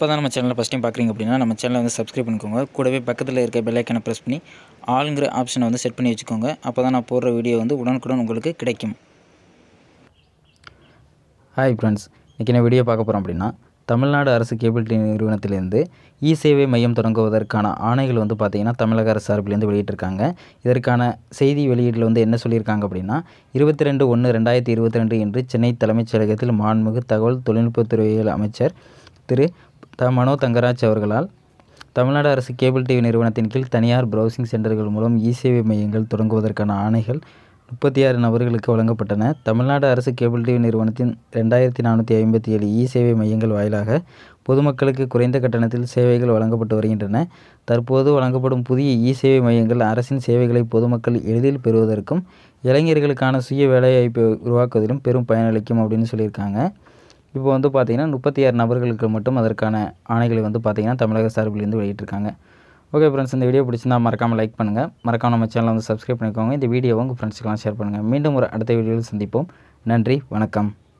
இப்போ தான் நம்ம சேனலை ஃபஸ்ட் டைம் பார்க்குறீங்க அப்படின்னா நம்ம சேனலை வந்து சப்ஸ்கிரைப் பண்ணிக்கோங்க கூடவே பக்கத்தில் இருக்க பெல் ஐக்கனை ப்ரெஸ் பண்ணி ஆளுங்கிற ஆப்ஷனை வந்து செட் பண்ணி வச்சுக்கோங்க அப்போ தான் நான் போடுற வீடியோ வந்து உடனுக்குடன் உங்களுக்கு கிடைக்கும் ஹாய் ஃப்ரெண்ட்ஸ் இன்றைக்கி என்ன வீடியோ பார்க்க போகிறோம் அப்படின்னா தமிழ்நாடு அரசு கேபிள் டிவி நிறுவனத்திலேருந்து இ சேவை மையம் தொடங்குவதற்கான ஆணைகள் வந்து பார்த்திங்கன்னா தமிழக அரசு சார்பிலேருந்து வெளியிட்டிருக்காங்க இதற்கான செய்தி வெளியீட்டில் வந்து என்ன சொல்லியிருக்காங்க அப்படின்னா இருபத்தி ரெண்டு ஒன்று ரெண்டாயிரத்தி இருபத்தி ரெண்டு இன்று சென்னை தலைமைச் செயலகத்தில் மாண்புமிகு தகவல் தொழில்நுட்பத்துறையில் அமைச்சர் திரு த மனோ தங்கராஜ் அவர்களால் தமிழ்நாடு அரசு கேபிள் டிவி நிறுவனத்தின் கீழ் தனியார் ப்ரௌசிங் சென்டர்கள் மூலம் இ சேவை மையங்கள் தொடங்குவதற்கான ஆணைகள் முப்பத்தி ஆறு நபர்களுக்கு வழங்கப்பட்டன தமிழ்நாடு அரசு கேபிள் டிவி நிறுவனத்தின் ரெண்டாயிரத்தி நானூற்றி ஐம்பத்தி ஏழு இ சேவை மையங்கள் வாயிலாக பொதுமக்களுக்கு குறைந்த கட்டணத்தில் சேவைகள் வழங்கப்பட்டு வருகின்றன தற்போது வழங்கப்படும் புதிய இ சேவை மையங்கள் அரசின் சேவைகளை பொதுமக்கள் எளிதில் பெறுவதற்கும் இளைஞர்களுக்கான சுய வேலைவாய்ப்பை உருவாக்குவதிலும் பெரும் பயனளிக்கும் அப்படின்னு சொல்லியிருக்காங்க இப்போ வந்து பார்த்திங்கன்னா முப்பத்தி ஆறு நபர்களுக்கு மட்டும் அதற்கான ஆணைகளை வந்து பார்த்திங்கன்னா தமிழக சார்பிலேருந்து வெளியிட்டிருக்காங்க ஓகே ஃப்ரெண்ட்ஸ் இந்த வீடியோ பிடிச்சிருந்தா மறக்காமல் லைக் பண்ணுங்கள் மறக்காமல் நம்ம சேனலை வந்து சப்ஸ்கிரைப் பண்ணிக்கோங்க இந்த வீடியோவை உங்கள் ஃப்ரெண்ட்ஸ்க்கெலாம் ஷேர் பண்ணுங்கள் மீண்டும் ஒரு அடுத்த வீடியோவில் சந்திப்போம் நன்றி வணக்கம்